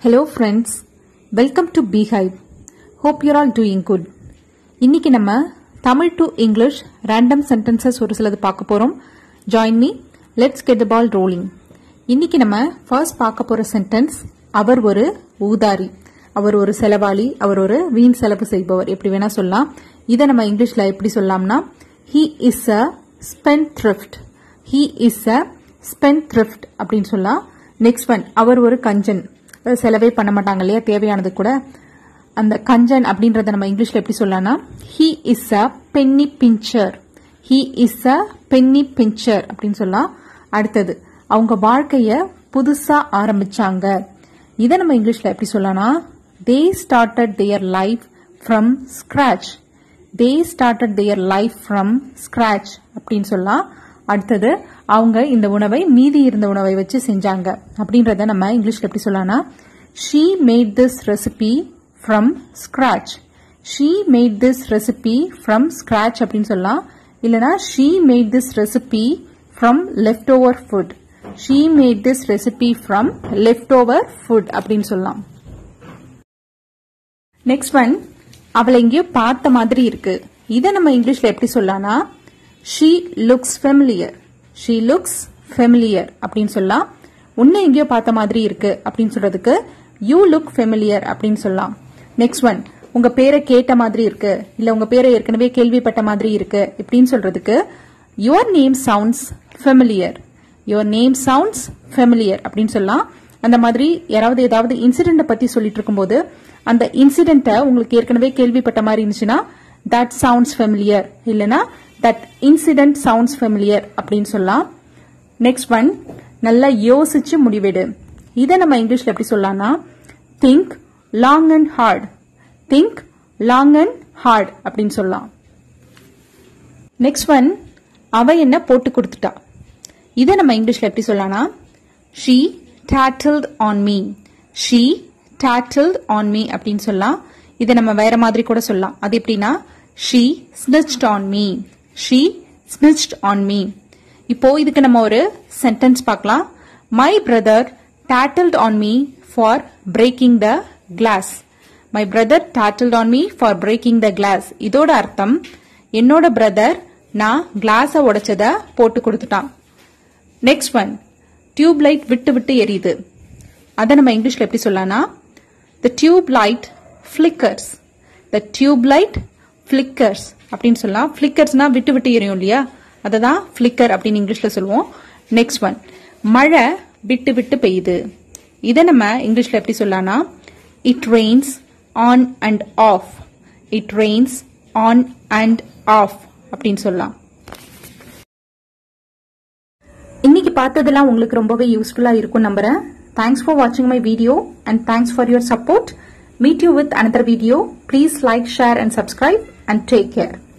Hello friends, welcome to Beehive. Hope you're all doing good. இன்னைக்கு நம்ம Tamil to English random sentences ஒரு சிலது பார்க்க போறோம் join me let's get the ball rolling இன்னைக்கு நம்ம ஃபர்ஸ்ட் பார்க்க போற சென்டென்ஸ் அவர் ஒரு ஊதாரி அவர் ஒரு செலவாளி அவர் ஒரு வீண் செலவு செய்பவர் எப்படி வேணா சொல்லலாம் இதை நம்ம இங்கிலீஷ்ல எப்படி சொல்லலாம்னா he is a spendthrift he is a spendthrift அப்படின்னு சொல்லலாம் நெக்ஸ்ட் ஒன் அவர் ஒரு கஞ்சன் அதாவது செலவே பண்ண மாட்டாங்க இல்லையா தேவையானது கூட அந்த கஞ்சன் அப்படின்றத நம்ம இங்கிலீஷ்ல எப்படி சொல்லலாம்னா he is a penny pincher he is a penny pincher அப்படின்னு சொல்லலாம் அடுத்தது அவங்க வாழ்க்கைய புதுசா ஆரம்பிச்சாங்க இதை நம்ம இங்கிலீஷ்ல எப்படி சொல்லலாம்னா they started their life from scratch they started their life from scratch அப்படின்னு சொல்லலாம் அடுத்தது அவங்க இந்த உணவை மீதி இருந்த உணவை வச்சு செஞ்சாங்க அப்படின்றத நம்ம இங்கிலீஷ்ல எப்படி சொல்லலாம்னா she made this recipe from scratch she made this recipe from scratch அப்படின்னு சொல்லலாம் இல்லனா she made this recipe from leftover food she made this recipe from leftover food அப்படின்னு சொல்லலாம் நெக்ஸ்ட் ஒன் அவளை எங்கேயோ பார்த்த மாதிரி இருக்கு இதை நம்ம இங்கிலீஷ்ல எப்படி சொல்லலாம்னா she looks familiar she looks familiar அப்படின்னு சொல்லலாம் உன்னை எங்கேயோ பார்த்த மாதிரி இருக்கு அப்படின்னு சொல்றதுக்கு யூ லுக் ஃபெமிலியர் அப்படின்னு சொல்லலாம் நெக்ஸ்ட் ஒன் உங்க பேரை கேட்ட மாதிரி இருக்கு இல்ல உங்க பேரை ஏற்கனவே கேள்விப்பட்ட மாதிரி இருக்கு இப்படின்னு சொல்றதுக்கு your name sounds familiar your name sounds familiar அப்படின்னு சொல்லலாம் அந்த மாதிரி யாராவது ஏதாவது இன்சிடென்ட பத்தி சொல்லிட்டு இருக்கும்போது அந்த இன்சிடென்ட்டை உங்களுக்கு ஏற்கனவே கேள்விப்பட்ட மாதிரி இருந்துச்சுன்னா தட் சவுண்ட்ஸ் ஃபெமிலியர் இல்லனா தட் இன்சிடென்ட் சவுண்ட்ஸ் ஃபெமிலியர் அப்படின்னு சொல்லலாம் நெக்ஸ்ட் ஒன் நல்லா யோசிச்சு முடிவெடு இதை நம்ம இங்கிலீஷ்ல எப்படி சொல்லலாம்னா think long and hard think long and hard அப்படின்னு சொல்லலாம் நெக்ஸ்ட் ஒன் அவ என்ன போட்டு கொடுத்துட்டா இதை நம்ம இங்கிலீஷ்ல எப்படி சொல்லலாம்னா she tattled on me she tattled on me அப்படின்னு சொல்லலாம் இதை நம்ம வேற மாதிரி கூட சொல்லலாம் அது எப்படின்னா she snitched on me she snitched on me இப்போ இதுக்கு நம்ம ஒரு சென்டென்ஸ் பார்க்கலாம் my brother tattled on me for breaking the glass my brother tattled on me for breaking the glass இதோட அர்த்தம் என்னோட பிரதர் நான் கிளாஸை உடைச்சத போட்டு கொடுத்துட்டான் நெக்ஸ்ட் ஒன் டியூப் லைட் விட்டு விட்டு எரியுது அதை நம்ம இங்கிலீஷ்ல எப்படி சொல்லலாம்னா the tube light flickers the tube light flickers அப்படின்னு சொல்லலாம் ஃபிளிக்கர்ஸ்னா விட்டு விட்டு எரியும் இல்லையா அதை தான் ஃபிளிக்கர் அப்படின்னு இங்கிலீஷ்ல சொல்லுவோம் நெக்ஸ்ட் ஒன் மழை விட்டு விட்டு பெய்யுது இதை நம்ம இங்கிலீஷ்ல எப்படி சொல்லலாம்னா it rains on and off it rains on and off அப்படின்னு சொல்லலாம் இன்னைக்கு பார்த்ததெல்லாம் உங்களுக்கு ரொம்பவே யூஸ்ஃபுல்லா இருக்கும் நம்புறேன் தேங்க்ஸ் ஃபார் வாட்சிங் my video and thanks for your support meet you with another video please like share and subscribe and take care